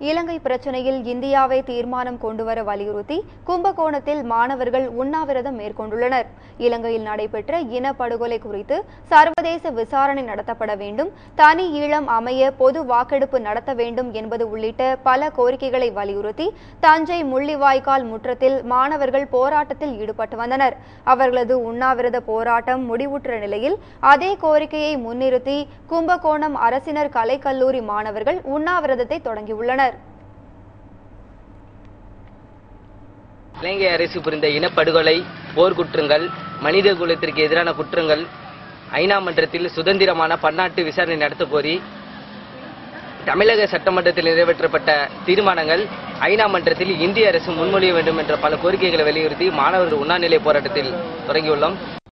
இலங்கை பிரச்சனையில் இந்தியாவை தீர்மானம் கொண்டுவர வலியுறுத்தி கும்பகோணத்தில் மாணவர்கள் உண்ணாவிரதம் மேற்கொண்டுள்ளனர் இலங்கையில் நடைபெற்ற இனப்படுகொலை குறித்து சர்வதேச விசாரணை நடத்தப்பட வேண்டும் தனி ஈழம் அமைய பொது வாக்கெடுப்பு நடத்த வேண்டும் என்பது உள்ளிட்ட பல கோரிக்கைகளை வலியுறுத்தி தஞ்சை முள்ளிவாய்க்கால் முற்றத்தில் மாணவர்கள் போராட்டத்தில் ஈடுபட்டு வந்தனர் அவர்களது உண்ணாவிரத போராட்டம் முடிவுற்ற நிலையில் அதே கோரிக்கையை முன்னிறுத்தி கும்பகோணம் அரசினர் கலைக்கல்லூரி மாணவர்கள் உண்ணாவிரதத்தை தொடங்கியுள்ளனர் இலங்கை அரசு புரிந்த இனப்படுகொலை போர்க்குற்றங்கள் மனித குலத்திற்கு எதிரான குற்றங்கள் ஐநா மன்றத்தில் சுதந்திரமான பன்னாட்டு விசாரணை நடத்த கோரி தமிழக சட்டமன்றத்தில் நிறைவேற்றப்பட்ட தீர்மானங்கள் ஐநா மன்றத்தில் இந்திய அரசு முன்மொழிய வேண்டும் என்ற பல கோரிக்கைகளை வலியுறுத்தி மாணவர்கள் உண்ணாநிலை போராட்டத்தில் தொடங்கியுள்ளோம்